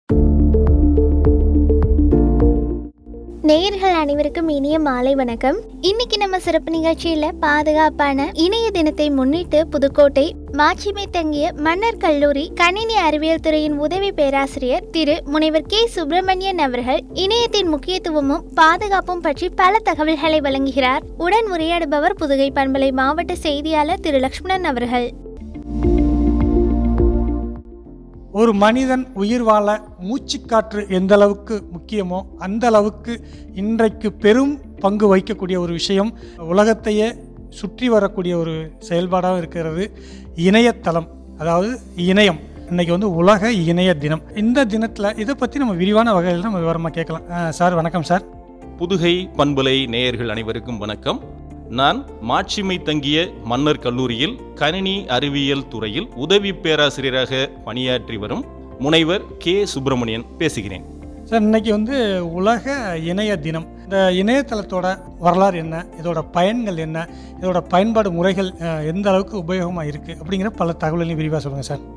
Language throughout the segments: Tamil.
நேயர்கள் அனைவருக்கும் இனிய மாலை வணக்கம் இன்னைக்கு நம்ம சிறப்பு நிகழ்ச்சியில பாதுகாப்பான இணைய தினத்தை முன்னிட்டு புதுக்கோட்டை மாட்சிமை தங்கிய மன்னர் கல்லூரி கணினி அறிவியல் துறையின் உதவி பேராசிரியர் திரு முனைவர் கே சுப்பிரமணியன் அவர்கள் இணையத்தின் முக்கியத்துவமும் பாதுகாப்பும் பற்றி பல தகவல்களை வழங்குகிறார் உடன் உரையாடுபவர் புதுகை பண்பலை மாவட்ட செய்தியாளர் திரு லக்ஷ்மணன் அவர்கள் ஒரு மனிதன் உயிர் வாழ மூச்சுக்காற்று எந்த அளவுக்கு முக்கியமோ அந்த அளவுக்கு இன்றைக்கு பெரும் பங்கு வகிக்கக்கூடிய ஒரு விஷயம் உலகத்தையே சுற்றி வரக்கூடிய ஒரு செயல்பாடாக இருக்கிறது இணையதளம் அதாவது இணையம் இன்னைக்கு வந்து உலக இணைய தினம் இந்த தினத்தில் இதை பற்றி நம்ம விரிவான வகையில் நம்ம விவரமாக கேட்கலாம் அஹ், சார் வணக்கம் சார் புதுகை பண்பலை நேயர்கள் அனைவருக்கும் வணக்கம் நான் மாட்சிமை தங்கிய மன்னர் கல்லூரியில் கணினி அறிவியல் துறையில் உதவி பேராசிரியராக பணியாற்றி வரும் முனைவர் கே சுப்பிரமணியன் பேசுகிறேன் சார் இன்னைக்கு வந்து உலக இணைய தினம் இந்த இணையதளத்தோட வரலாறு என்ன இதோட பயன்கள் என்ன இதோட பயன்பாடு முறைகள் அஹ், எந்த அளவுக்கு உபயோகமாக இருக்குது அப்படிங்கிற பல தகவல்களையும் விரிவாக சொல்லுங்கள் சார்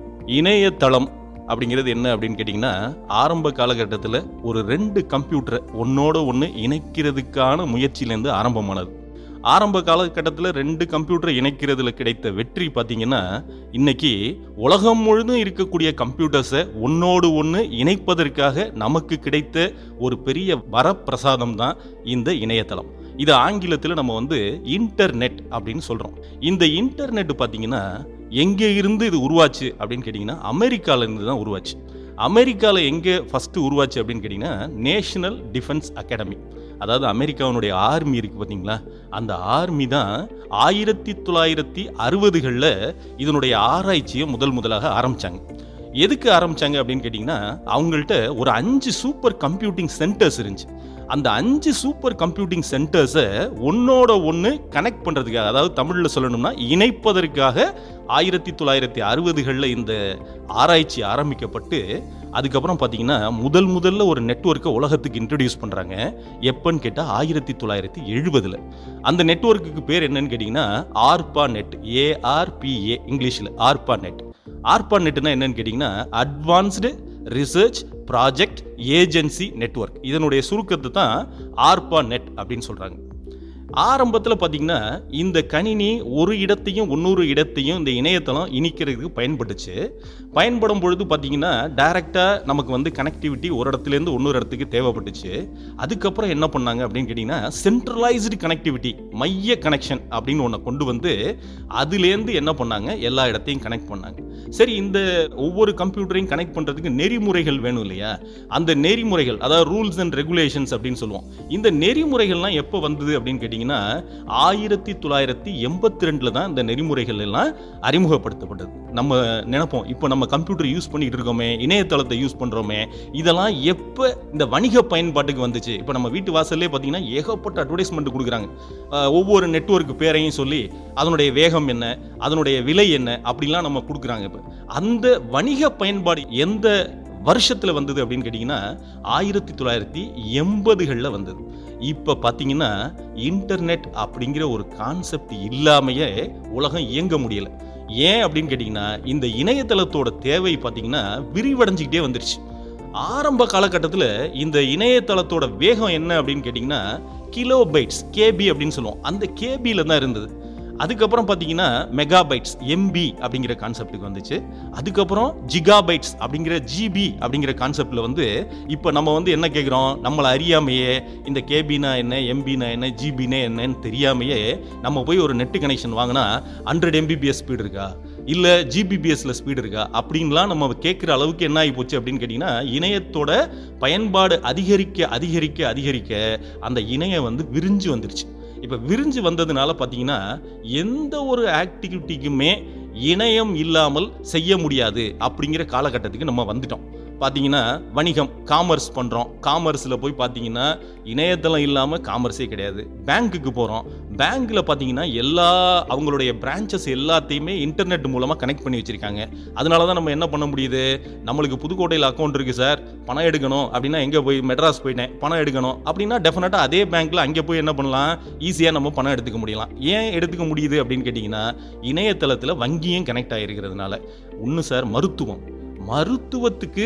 இணையதளம் அப்படிங்கிறது என்ன அப்படின்னு கேட்டிங்கன்னா ஆரம்ப காலகட்டத்தில் ஒரு ரெண்டு கம்ப்யூட்டரை ஒன்னோட ஒன்று இணைக்கிறதுக்கான முயற்சியிலேருந்து ஆரம்பமானது ஆரம்ப காலகட்டத்தில் ரெண்டு கம்ப்யூட்டரை இணைக்கிறதுல கிடைத்த வெற்றி பார்த்தீங்கன்னா இன்னைக்கு உலகம் முழுதும் இருக்கக்கூடிய கம்ப்யூட்டர்ஸை ஒன்னோடு ஒன்று இணைப்பதற்காக நமக்கு கிடைத்த ஒரு பெரிய வரப்பிரசாதம் தான் இந்த இணையதளம் இது ஆங்கிலத்தில் நம்ம வந்து இன்டர்நெட் அப்படின்னு சொல்கிறோம் இந்த இன்டர்நெட் பார்த்தீங்கன்னா எங்கே இருந்து இது உருவாச்சு அப்படின்னு கேட்டிங்கன்னா அமெரிக்கால இருந்து தான் உருவாச்சு அமெரிக்காவில் எங்கே ஃபஸ்ட்டு உருவாச்சு அப்படின்னு கேட்டிங்கன்னா நேஷனல் டிஃபென்ஸ் அகாடமி அதாவது அமெரிக்காவினுடைய ஆர்மி இருக்குது பார்த்தீங்களா அந்த ஆர்மி தான் ஆயிரத்தி தொள்ளாயிரத்தி அறுபதுகளில் இதனுடைய ஆராய்ச்சியை முதல் முதலாக ஆரம்பித்தாங்க எதுக்கு ஆரம்பிச்சாங்க அப்படின்னு கேட்டிங்கன்னா அவங்கள்ட்ட ஒரு அஞ்சு சூப்பர் கம்ப்யூட்டிங் சென்டர்ஸ் இருந்துச்சு அந்த அஞ்சு சூப்பர் கம்ப்யூட்டிங் சென்டர்ஸை ஒன்னோட ஒன்று கனெக்ட் பண்ணுறதுக்காக அதாவது தமிழில் சொல்லணும்னா இணைப்பதற்காக ஆயிரத்தி தொள்ளாயிரத்தி அறுபதுகளில் இந்த ஆராய்ச்சி ஆரம்பிக்கப்பட்டு அதுக்கப்புறம் பார்த்தீங்கன்னா முதல் முதல்ல ஒரு நெட்வொர்க்கை உலகத்துக்கு இன்ட்ரடியூஸ் பண்ணுறாங்க எப்போன்னு கேட்டால் ஆயிரத்தி தொள்ளாயிரத்தி எழுபதில் அந்த நெட்வொர்க்குக்கு பேர் என்னன்னு கேட்டிங்கன்னா ஆர்பா நெட் ஏஆர்பிஏ இங்கிலீஷில் ஆர்பா நெட் ஆர்பா நெட்னா என்னன்னு கேட்டிங்கன்னா advanced research project agency network இதனுடைய சுருக்கத்தை தான் ஆர்பா நெட் அப்படின்னு சொல்கிறாங்க ஆரம்பத்தில் பார்த்தீங்கன்னா இந்த கணினி ஒரு இடத்தையும் இன்னொரு இடத்தையும் இந்த இணையதளம் இணைக்கிறதுக்கு பயன்பட்டுச்சு பயன்படும் பொழுது பார்த்தீங்கன்னா டைரெக்டாக நமக்கு வந்து கனெக்டிவிட்டி ஒரு இடத்துலேருந்து இன்னொரு இடத்துக்கு தேவைப்பட்டுச்சு அதுக்கப்புறம் என்ன பண்ணாங்க அப்படின்னு கேட்டிங்கன்னா சென்ட்ரலைஸ்டு கனெக்டிவிட்டி மைய கனெக்ஷன் அப்படின்னு ஒன்று கொண்டு வந்து அதுலேருந்து என்ன பண்ணாங்க எல்லா இடத்தையும் கனெக்ட் பண்ணாங்க சரி இந்த ஒவ்வொரு கம்ப்யூட்டரையும் கனெக்ட் பண்ணுறதுக்கு நெறிமுறைகள் வேணும் இல்லையா அந்த நெறிமுறைகள் அதாவது ரூல்ஸ் அண்ட் ரெகுலேஷன்ஸ் அப்படின்னு சொல்லுவோம் இந்த நெறிமுறைகள்லாம் எப்போ வந்தது அப்படின்னு கேட்டிங்கன்னா ஆயிரத்தி தொள்ளாயிரத்தி எண்பத்தி ரெண்டில் தான் இந்த நெறிமுறைகள் எல்லாம் அறிமுகப்படுத்தப்பட்டது நம்ம நினைப்போம் இப்போ நம்ம கம்ப்யூட்டர் யூஸ் பண்ணிட்டு இருக்கோமே இணையதளத்தை யூஸ் பண்ணுறோமே இதெல்லாம் எப்போ இந்த வணிக பயன்பாட்டுக்கு வந்துச்சு இப்போ நம்ம வீட்டு வாசல்லே பார்த்தீங்கன்னா ஏகப்பட்ட அட்வர்டைஸ்மெண்ட் கொடுக்குறாங்க அஹ் ஒவ்வொரு நெட்வொர்க் பேரையும் சொல்லி அதனுடைய வேகம் என்ன அதனுடைய விலை என்ன அப்படிலாம் நம்ம கொடுக்குறாங்க இப்போ அந்த வணிக பயன்பாடு எந்த வருஷத்தில் வந்தது அப்படின்னு கேட்டிங்கன்னா ஆயிரத்தி தொள்ளாயிரத்தி எண்பதுகளில் வந்தது இப்போ பார்த்தீங்கன்னா இன்டர்நெட் அப்படிங்கிற ஒரு கான்செப்ட் இல்லாமையே உலகம் இயங்க முடியல ஏன் அப்படின்னு கேட்டிங்கன்னா இந்த இணையதளத்தோட தேவை பார்த்தீங்கன்னா விரிவடைஞ்சிக்கிட்டே வந்துருச்சு ஆரம்ப காலகட்டத்தில் இந்த இணையதளத்தோட வேகம் என்ன அப்படின்னு கேட்டிங்கன்னா கிலோ பைட்ஸ் கேபி அப்படின்னு சொல்லுவோம் அந்த கேபியில் தான் இருந்தது அதுக்கப்புறம் பார்த்தீங்கன்னா மெகாபைட்ஸ் எம்பி அப்படிங்கிற கான்செப்ட்டுக்கு வந்துச்சு அதுக்கப்புறம் ஜிகாபைட்ஸ் அப்படிங்கிற ஜிபி அப்படிங்கிற கான்செப்டில் வந்து இப்போ நம்ம வந்து என்ன கேட்குறோம் நம்மளை அறியாமையே இந்த கேபினா என்ன எம்பினா என்ன ஜிபினா என்னன்னு தெரியாமையே நம்ம போய் ஒரு நெட்டு கனெக்ஷன் வாங்கினா ஹண்ட்ரட் எம்பிபிஎஸ் ஸ்பீடு இருக்கா இல்லை ஜிபிபிஎஸ்ல ஸ்பீடு இருக்கா அப்படின்லாம் நம்ம கேட்குற அளவுக்கு என்ன ஆகி போச்சு அப்படின்னு கேட்டிங்கன்னா இணையத்தோட பயன்பாடு அதிகரிக்க அதிகரிக்க அதிகரிக்க அந்த இணையம் வந்து விரிஞ்சு வந்துருச்சு இப்போ விரிஞ்சு வந்ததுனால பார்த்தீங்கன்னா எந்த ஒரு ஆக்டிவிட்டிக்குமே இணையம் இல்லாமல் செய்ய முடியாது அப்படிங்கிற காலகட்டத்துக்கு நம்ம வந்துட்டோம் பார்த்தீங்கன்னா வணிகம் காமர்ஸ் பண்ணுறோம் காமர்ஸில் போய் பார்த்தீங்கன்னா இணையதளம் இல்லாமல் காமர்ஸே கிடையாது பேங்க்குக்கு போகிறோம் பேங்க்கில் பார்த்தீங்கன்னா எல்லா அவங்களுடைய பிரான்ச்சஸ் எல்லாத்தையுமே இன்டர்நெட் மூலமாக கனெக்ட் பண்ணி வச்சுருக்காங்க அதனால தான் நம்ம என்ன பண்ண முடியுது நம்மளுக்கு புதுக்கோட்டையில் அக்கௌண்ட் இருக்குது சார் பணம் எடுக்கணும் அப்படின்னா எங்கே போய் மெட்ராஸ் போயிட்டேன் பணம் எடுக்கணும் அப்படின்னா டெஃபினட்டாக அதே பேங்க்கில் அங்கே போய் என்ன பண்ணலாம் ஈஸியாக நம்ம பணம் எடுத்துக்க முடியலாம் ஏன் எடுத்துக்க முடியுது அப்படின்னு கேட்டிங்கன்னா இணையதளத்தில் வங்கியும் கனெக்ட் ஆகிருக்கிறதுனால ஒன்று சார் மருத்துவம் மருத்துவத்துக்கு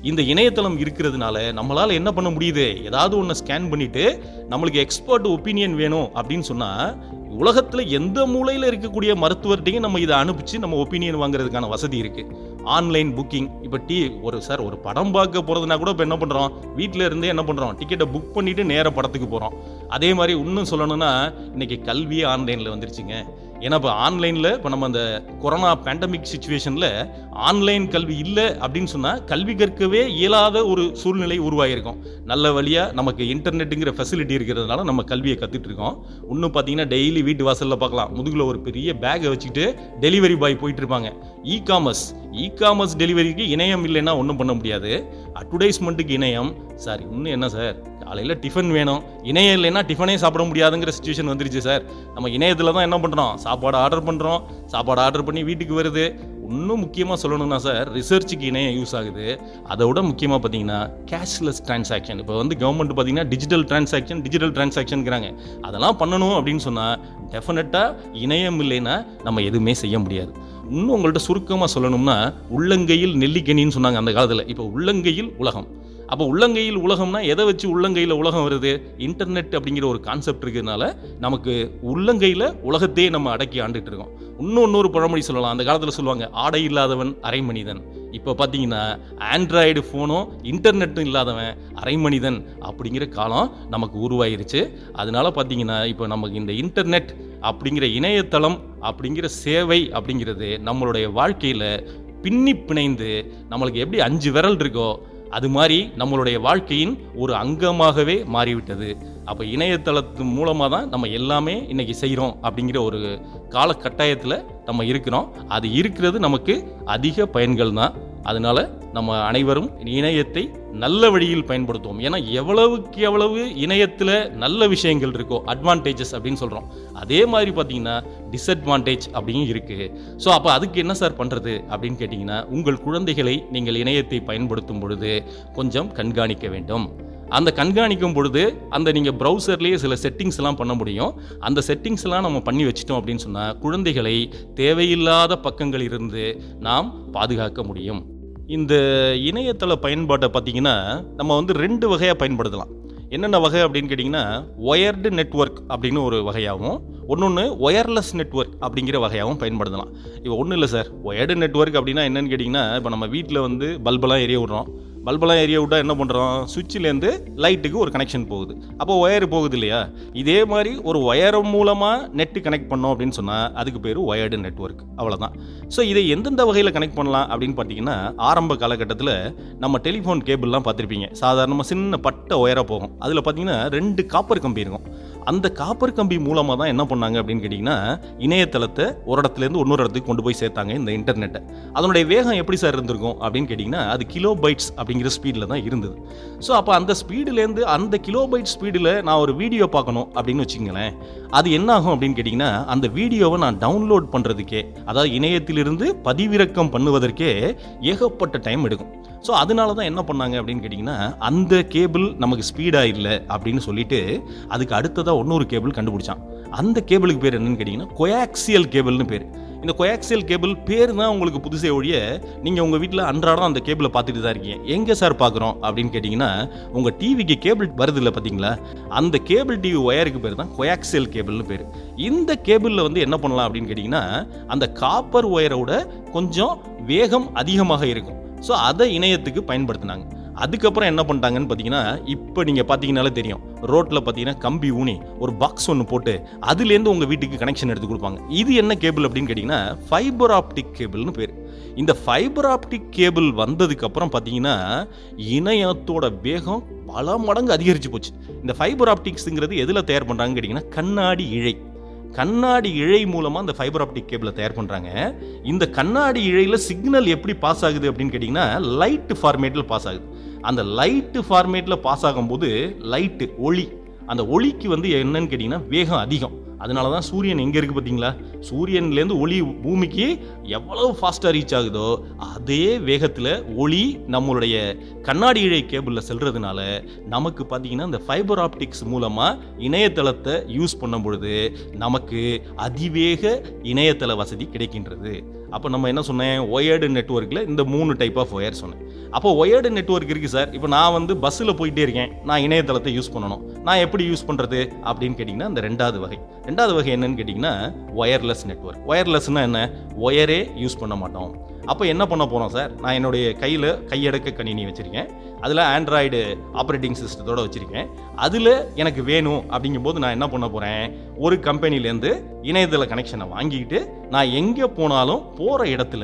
இந்த இணையதளம் இருக்கிறதுனால நம்மளால் என்ன பண்ண முடியுது ஏதாவது ஒன்று ஸ்கேன் பண்ணிட்டு நம்மளுக்கு எக்ஸ்பர்ட் ஒப்பீனியன் வேணும் அப்படின்னு சொன்னால் உலகத்தில் எந்த மூலையில் இருக்கக்கூடிய மருத்துவர்கிட்டையும் நம்ம இதை அனுப்பிச்சு நம்ம ஒப்பீனியன் வாங்குறதுக்கான வசதி இருக்கு ஆன்லைன் புக்கிங் இப்போ டீ ஒரு சார் ஒரு படம் பார்க்க போகிறதுனா கூட இப்போ என்ன பண்ணுறோம் வீட்டில் இருந்தே என்ன பண்ணுறோம் டிக்கெட்டை புக் பண்ணிட்டு நேர படத்துக்கு போகிறோம் அதே மாதிரி இன்னும் சொல்லணும்னா இன்னைக்கு கல்வியே ஆன்லைனில் வந்துருச்சுங்க ஏன்னா இப்போ ஆன்லைனில் இப்போ நம்ம அந்த கொரோனா பேண்டமிக் சுச்சுவேஷனில் ஆன்லைன் கல்வி இல்லை அப்படின்னு சொன்னால் கல்வி கற்கவே இயலாத ஒரு சூழ்நிலை உருவாகிருக்கும் நல்ல வழியாக நமக்கு இன்டர்நெட்டுங்கிற ஃபெசிலிட்டி இருக்கிறதுனால நம்ம கல்வியை கற்றுட்டு இருக்கோம் இன்னும் பார்த்தீங்கன்னா டெய்லி வீட்டு வாசலில் பார்க்கலாம் முதுகில் ஒரு பெரிய பேக்கை வச்சுக்கிட்டு டெலிவரி பாய் போயிட்டு இருப்பாங்க இ காமர்ஸ் இ காமர்ஸ் டெலிவரிக்கு இணையம் இல்லைன்னா ஒன்றும் பண்ண முடியாது அட்வர்டைஸ்மெண்ட்டுக்கு இணையம் சார் இன்னும் என்ன சார் காலையில் டிஃபன் வேணும் இணையம் இல்லைன்னா டிஃபனே சாப்பிட முடியாதுங்கிற சுச்சுவேஷன் வந்துருச்சு சார் நம்ம இணையத்தில் தான் என்ன பண்ணுறோம் சாப்பாடு ஆர்டர் பண்ணுறோம் சாப்பாடு ஆர்டர் பண்ணி வீட்டுக்கு வருது இன்னும் முக்கியமாக சொல்லணும்னா சார் ரிசர்ச்சுக்கு இணையம் யூஸ் ஆகுது அதை விட முக்கியமாக பார்த்தீங்கன்னா கேஷ்லெஸ் டிரான்சாக்ஷன் இப்போ வந்து கவர்மெண்ட் பார்த்தீங்கன்னா டிஜிட்டல் டிரான்சாக்ஷன் டிஜிட்டல் டிரான்சாக்ஷன்ங்கிறாங்க அதெல்லாம் பண்ணணும் அப்படின்னு சொன்னால் டெஃபினட்டாக இணையம் இல்லைன்னா நம்ம எதுவுமே செய்ய முடியாது இன்னும் உங்கள்கிட்ட சுருக்கமாக சொல்லணும்னா உள்ளங்கையில் நெல்லிக்கனின்னு சொன்னாங்க அந்த காலத்தில் இப்போ உள்ளங்கையில் உலகம் அப்போ உள்ளங்கையில் உலகம்னா எதை வச்சு உள்ளங்கையில் உலகம் வருது இன்டர்நெட் அப்படிங்கிற ஒரு கான்செப்ட் இருக்கிறதுனால நமக்கு உள்ளங்கையில் உலகத்தையே நம்ம அடக்கி ஆண்டுட்டு இருக்கோம் இன்னும் இன்னொரு பழமொழி சொல்லலாம் அந்த காலத்தில் சொல்லுவாங்க ஆடை இல்லாதவன் அரை மனிதன் இப்போ பார்த்தீங்கன்னா ஆண்ட்ராய்டு ஃபோனும் இன்டர்நெட்டும் இல்லாதவன் அரை மனிதன் அப்படிங்கிற காலம் நமக்கு உருவாயிருச்சு அதனால பார்த்தீங்கன்னா இப்போ நமக்கு இந்த இன்டர்நெட் அப்படிங்கிற இணையதளம் அப்படிங்கிற சேவை அப்படிங்கிறது நம்மளுடைய வாழ்க்கையில் பின்னி பிணைந்து நம்மளுக்கு எப்படி அஞ்சு விரல் இருக்கோ அது மாதிரி நம்மளுடைய வாழ்க்கையின் ஒரு அங்கமாகவே மாறிவிட்டது அப்போ இணையதளத்து மூலமாக தான் நம்ம எல்லாமே இன்னைக்கு செய்கிறோம் அப்படிங்கிற ஒரு காலகட்டாயத்தில் நம்ம இருக்கிறோம் அது இருக்கிறது நமக்கு அதிக பயன்கள் தான் அதனால நம்ம அனைவரும் இணையத்தை நல்ல வழியில் பயன்படுத்துவோம் ஏன்னா எவ்வளவுக்கு எவ்வளவு இணையத்தில் நல்ல விஷயங்கள் இருக்கோ அட்வான்டேஜஸ் அப்படின்னு சொல்கிறோம் அதே மாதிரி பார்த்தீங்கன்னா டிஸ்அட்வான்டேஜ் அப்படியும் இருக்குது ஸோ அப்போ அதுக்கு என்ன சார் பண்ணுறது அப்படின்னு கேட்டிங்கன்னா உங்கள் குழந்தைகளை நீங்கள் இணையத்தை பயன்படுத்தும் பொழுது கொஞ்சம் கண்காணிக்க வேண்டும் அந்த கண்காணிக்கும் பொழுது அந்த நீங்கள் ப்ரௌசர்லேயே சில செட்டிங்ஸ் எல்லாம் பண்ண முடியும் அந்த செட்டிங்ஸ் எல்லாம் நம்ம பண்ணி வச்சிட்டோம் அப்படின்னு சொன்னால் குழந்தைகளை தேவையில்லாத பக்கங்கள் இருந்து நாம் பாதுகாக்க முடியும் இந்த இணையதள பயன்பாட்டை பார்த்தீங்கன்னா நம்ம வந்து ரெண்டு வகையாக பயன்படுத்தலாம் என்னென்ன வகை அப்படின்னு கேட்டிங்கன்னா ஒயர்டு நெட்வொர்க் அப்படின்னு ஒரு வகையாகவும் ஒன்னொன்று ஒயர்லெஸ் நெட்வொர்க் அப்படிங்கிற வகையாகவும் பயன்படுத்தலாம் இப்போ ஒன்றும் இல்லை சார் ஒயர்டு நெட்வொர்க் அப்படின்னா என்னன்னு கேட்டிங்கன்னா இப்போ நம்ம வீட்டில் வந்து பல்பெல்லாம் எரிய விடுறோம் பல்பெல்லாம் எரிய விட்டா என்ன பண்ணுறோம் சுவிட்சிலேருந்து லைட்டுக்கு ஒரு கனெக்ஷன் போகுது அப்போ ஒயர் போகுது இல்லையா இதே மாதிரி ஒரு ஒயர் மூலமாக நெட்டு கனெக்ட் பண்ணோம் அப்படின்னு சொன்னால் அதுக்கு பேர் ஒயர்டு நெட்வொர்க் அவ்வளோதான் ஸோ இதை எந்தெந்த வகையில் கனெக்ட் பண்ணலாம் அப்படின்னு பார்த்தீங்கன்னா ஆரம்ப காலகட்டத்தில் நம்ம டெலிஃபோன் கேபிள்லாம் பார்த்துருப்பீங்க சாதாரணமாக சின்ன பட்ட ஒயராக போகும் அதில் பார்த்தீங்கன்னா ரெண்டு காப்பர் கம்பி இருக்கும் அந்த காப்பர் கம்பி மூலமாக தான் என்ன பண்ணாங்க அப்படின்னு கேட்டிங்கன்னா இணையதளத்தை ஒரு இடத்துலேருந்து இன்னொரு இடத்துக்கு கொண்டு போய் சேர்த்தாங்க இந்த இன்டர்நெட்டை அதனுடைய வேகம் எப்படி சார் இருந்திருக்கும் அப்படின்னு கேட்டிங்கன்னா அது கிலோ பைட்ஸ் அப்படிங்கிற ஸ்பீடில் தான் இருந்தது ஸோ அப்போ அந்த ஸ்பீடுலேருந்து அந்த கிலோ பைட் ஸ்பீடில் நான் ஒரு வீடியோ பார்க்கணும் அப்படின்னு வச்சுங்களேன் அது என்ன ஆகும் அப்படின்னு கேட்டிங்கன்னா அந்த வீடியோவை நான் டவுன்லோட் பண்ணுறதுக்கே அதாவது இணையத்திலிருந்து பதிவிறக்கம் பண்ணுவதற்கே ஏகப்பட்ட டைம் எடுக்கும் ஸோ அதனால தான் என்ன பண்ணாங்க அப்படின்னு கேட்டிங்கன்னா அந்த கேபிள் நமக்கு ஸ்பீடாக இல்லை அப்படின்னு சொல்லிட்டு அதுக்கு அடுத்ததாக இன்னொரு கேபிள் கண்டுபிடிச்சான் அந்த கேபிளுக்கு பேர் என்னன்னு கேட்டிங்கன்னா கொயாக்சியல் கேபிள்னு பேர் இந்த கொயாக்சியல் கேபிள் பேர் தான் உங்களுக்கு புதுசே ஒழிய நீங்கள் உங்கள் வீட்டில் அன்றாடம் அந்த கேபிளை பார்த்துட்டு தான் இருக்கீங்க எங்கே சார் பார்க்குறோம் அப்படின்னு கேட்டிங்கன்னா உங்கள் டிவிக்கு கேபிள் வருது இல்லை பார்த்தீங்களா அந்த கேபிள் டிவி ஒயருக்கு பேர் தான் கொயாக்சியல் கேபிள்னு பேர் இந்த கேபிளில் வந்து என்ன பண்ணலாம் அப்படின்னு கேட்டிங்கன்னா அந்த காப்பர் ஒயரோட கொஞ்சம் வேகம் அதிகமாக இருக்கும் ஸோ அதை இணையத்துக்கு பயன்படுத்தினாங்க அதுக்கப்புறம் என்ன பண்ணிட்டாங்கன்னு பார்த்தீங்கன்னா இப்போ நீங்கள் பார்த்தீங்கனாலே தெரியும் ரோட்டில் பார்த்தீங்கன்னா கம்பி ஊனி ஒரு பாக்ஸ் ஒன்று போட்டு அதுலேருந்து உங்கள் வீட்டுக்கு கனெக்ஷன் எடுத்து கொடுப்பாங்க இது என்ன கேபிள் அப்படின்னு கேட்டிங்கன்னா ஃபைபர் ஆப்டிக் கேபிள்னு பேர் இந்த ஃபைபர் ஆப்டிக் கேபிள் வந்ததுக்கப்புறம் பார்த்தீங்கன்னா இணையத்தோட வேகம் பல மடங்கு அதிகரிச்சு போச்சு இந்த ஃபைபர் ஆப்டிக்ஸுங்கிறது எதில் தயார் பண்ணுறாங்கன்னு கேட்டிங்கன்னா கண்ணாடி இழை கண்ணாடி இழை மூலமாக இந்த ஃபைபர் ஆப்டிக் கேபிளை தயார் பண்ணுறாங்க இந்த கண்ணாடி இழையில் சிக்னல் எப்படி பாஸ் ஆகுது அப்படின்னு கேட்டிங்கன்னா லைட் ஃபார்மேட்டில் பாஸ் ஆகுது அந்த லைட்டு ஃபார்மேட்டில் பாஸ் ஆகும்போது லைட்டு ஒளி அந்த ஒளிக்கு வந்து என்னன்னு கேட்டிங்கன்னா வேகம் அதிகம் அதனால தான் சூரியன் எங்கே இருக்குது பார்த்தீங்களா சூரியன்லேருந்து ஒளி பூமிக்கு எவ்வளவு ஃபாஸ்ட்டாக ரீச் ஆகுதோ அதே வேகத்தில் ஒளி நம்மளுடைய கண்ணாடி இழை கேபிளில் செல்றதுனால நமக்கு பார்த்தீங்கன்னா இந்த ஃபைபர் ஆப்டிக்ஸ் மூலமாக இணையதளத்தை யூஸ் பண்ணும் பொழுது நமக்கு அதிவேக இணையதள வசதி கிடைக்கின்றது அப்போ நம்ம என்ன சொன்னேன் ஒயர்டு நெட்ஒர்க்கில் இந்த மூணு டைப் ஆஃப் ஒயர் சொன்னேன் அப்போ ஒயர்டு நெட்ஒர்க் இருக்குது சார் இப்போ நான் வந்து பஸ்ஸில் போயிட்டே இருக்கேன் நான் இணையதளத்தை யூஸ் பண்ணணும் நான் எப்படி யூஸ் பண்ணுறது அப்படின்னு கேட்டிங்கன்னா இந்த ரெண்டாவது வகை ரெண்டாவது வகை என்னன்னு கேட்டிங்கன்னா ஒயர்லெஸ் நெட்ஒர்க் ஒயர்லெஸ்னால் என்ன ஒயரே யூஸ் பண்ண மாட்டோம் அப்போ என்ன பண்ண போகிறோம் சார் நான் என்னுடைய கையில் கையடக்க கணினி வச்சுருக்கேன் அதில் ஆண்ட்ராய்டு ஆப்ரேட்டிங் சிஸ்டத்தோடு வச்சுருக்கேன் அதில் எனக்கு வேணும் அப்படிங்கும்போது நான் என்ன பண்ண போகிறேன் ஒரு கம்பெனிலேருந்து இணையதள கனெக்ஷனை வாங்கிக்கிட்டு நான் எங்கே போனாலும் போகிற இடத்துல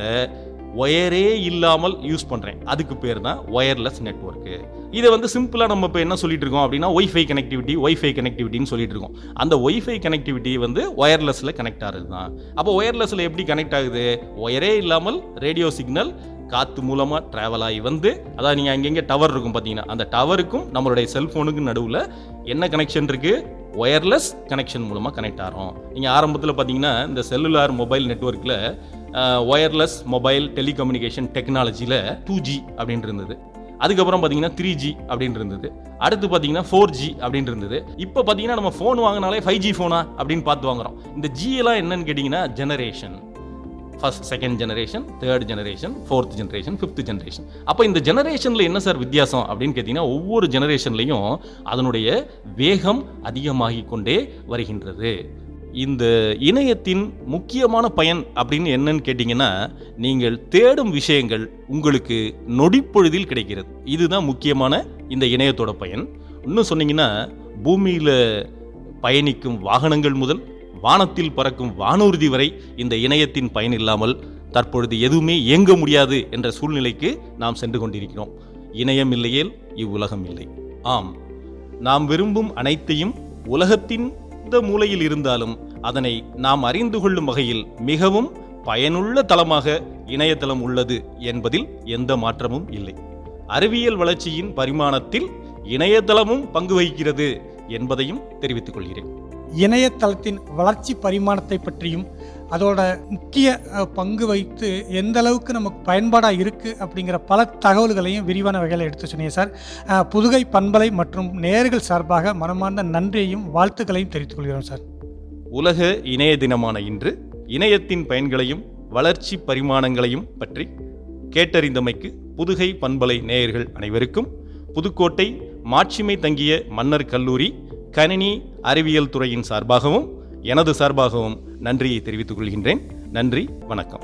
ஒயரே இல்லாமல் யூஸ் பண்ணுறேன் அதுக்கு பேர் தான் ஒயர்லெஸ் நெட்ஒர்க்கு இதை வந்து சிம்பிளாக நம்ம இப்போ என்ன சொல்லிட்டு இருக்கோம் அப்படின்னா ஒய்ஃபை கனெக்டிவிட்டி ஒய்ஃபை கனெக்டிவிட்டின்னு சொல்லிட்டு இருக்கோம் அந்த ஒய்ஃபை கனெக்டிவிட்டி வந்து ஒயர்லெஸில் கனெக்ட் ஆகுது தான் அப்போ ஒயர்லெஸில் எப்படி கனெக்ட் ஆகுது ஒயரே இல்லாமல் ரேடியோ சிக்னல் காற்று மூலமாக ட்ராவல் ஆகி வந்து அதாவது நீங்கள் அங்கங்கே டவர் இருக்கும் பார்த்தீங்கன்னா அந்த டவருக்கும் நம்மளுடைய செல்ஃபோனுக்கும் நடுவில் என்ன கனெக்ஷன் இருக்குது ஒயர்லெஸ் கனெக்ஷன் மூலமாக கனெக்ட் ஆகிறோம் நீங்கள் ஆரம்பத்தில் பார்த்தீங்கன்னா இந்த செல்லுலார் மொபைல் நெட்ஒர்க்கில் ஒயர்லெஸ் மொபைல் டெலிகம்யூனிகேஷன் டெக்னாலஜியில் டூ ஜி அப்படின்னு இருந்தது அதுக்கப்புறம் பார்த்தீங்கன்னா த்ரீ ஜி அப்படின்னு இருந்தது அடுத்து பார்த்தீங்கன்னா ஃபோர் ஜி அப்படின்னு இருந்தது இப்போ பார்த்தீங்கன்னா நம்ம ஃபோன் வாங்கினாலே ஃபைவ் ஜி ஃபோனா அப்படின்னு பார்த்து வாங்குறோம் இந்த ஜி எல்லாம் என்னன்னு கேட்டிங்கன்னா generation first second generation third generation fourth generation fifth generation அப்போ இந்த ஜெனரேஷனில் என்ன சார் வித்தியாசம் அப்படின்னு கேட்டிங்கன்னா ஒவ்வொரு ஜெனரேஷன்லையும் அதனுடைய வேகம் அதிகமாகி கொண்டே வருகின்றது இந்த இணையத்தின் முக்கியமான பயன் அப்படின்னு என்னன்னு கேட்டிங்கன்னா நீங்கள் தேடும் விஷயங்கள் உங்களுக்கு நொடிப்பொழுதில் கிடைக்கிறது இதுதான் முக்கியமான இந்த இணையத்தோட பயன் இன்னும் சொன்னீங்கன்னா பூமியில் பயணிக்கும் வாகனங்கள் முதல் வானத்தில் பறக்கும் வானூர்தி வரை இந்த இணையத்தின் பயன் இல்லாமல் தற்பொழுது எதுவுமே இயங்க முடியாது என்ற சூழ்நிலைக்கு நாம் சென்று கொண்டிருக்கிறோம் இணையம் இல்லையேல் இவ்வுலகம் இல்லை ஆம் நாம் விரும்பும் அனைத்தையும் உலகத்தின் எந்த மூலையில் இருந்தாலும் அதனை நாம் அறிந்து கொள்ளும் வகையில் மிகவும் பயனுள்ள தளமாக இணையதளம் உள்ளது என்பதில் எந்த மாற்றமும் இல்லை அறிவியல் வளர்ச்சியின் பரிமாணத்தில் இணையதளமும் பங்கு வகிக்கிறது என்பதையும் தெரிவித்துக் கொள்கிறேன் இணையதளத்தின் வளர்ச்சி பரிமாணத்தை பற்றியும் அதோட முக்கிய அஹ், பங்கு வைத்து எந்த அளவுக்கு நமக்கு பயன்பாடாக இருக்குது அப்படிங்கிற பல தகவல்களையும் விரிவான வகையில் எடுத்து சொன்னீங்க சார் அஹ், புதுகை பண்பலை மற்றும் நேயர்கள் சார்பாக மனமார்ந்த நன்றியையும் வாழ்த்துக்களையும் தெரிவித்துக் கொள்கிறோம் சார் உலக இணைய தினமான இன்று இணையத்தின் பயன்களையும் வளர்ச்சி பரிமாணங்களையும் பற்றி கேட்டறிந்தமைக்கு புதுகை பண்பலை நேயர்கள் அனைவருக்கும் புதுக்கோட்டை மாட்சிமை தங்கிய மன்னர் கல்லூரி கணினி அறிவியல் துறையின் சார்பாகவும் எனது சார்பாகவும் நன்றியை தெரிவித்துக் கொள்கின்றேன் நன்றி வணக்கம்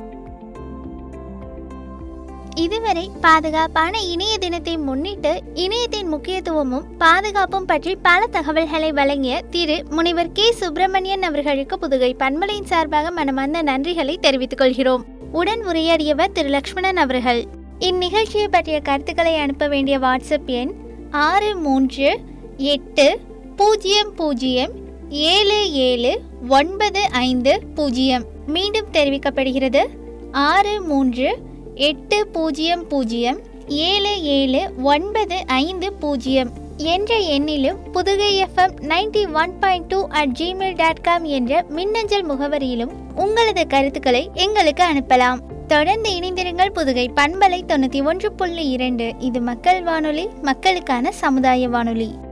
இதுவரை பாதுகாப்பான இணைய தினத்தை முன்னிட்டு இணையத்தின் முக்கியத்துவமும் பாதுகாப்பும் பற்றி பல தகவல்களை வழங்கிய திரு முனைவர் கே சுப்பிரமணியன் அவர்களுக்கு புதுகை பண்பலையின் சார்பாக மனமார்ந்த நன்றிகளை தெரிவித்துக் கொள்கிறோம் உடன் உரையாடியவர் திரு லக்ஷ்மணன் அவர்கள் இந்நிகழ்ச்சியை பற்றிய கருத்துக்களை அனுப்ப வேண்டிய வாட்ஸ்அப் எண் ஆறு மூன்று எட்டு பூஜ்ஜியம் பூஜ்ஜியம் ஏழு ஏழு ஒன்பது ஐந்து பூஜ்ஜியம் மீண்டும் தெரிவிக்கப்படுகிறது ஆறு மூன்று எட்டு பூஜ்ஜியம் பூஜ்ஜியம் ஏழு ஏழு ஒன்பது ஐந்து பூஜ்ஜியம் என்ற எண்ணிலும் Pudugai FM ninety one point two at Gmail dot com என்ற மின்னஞ்சல் முகவரியிலும் உங்களது கருத்துக்களை எங்களுக்கு அனுப்பலாம் தொடர்ந்து இணைந்திருங்கள் புதுகை பண்பலை தொண்ணூற்றி ஒன்று புள்ளி இரண்டு இது மக்கள் வானொலி மக்களுக்கான சமுதாய வானொலி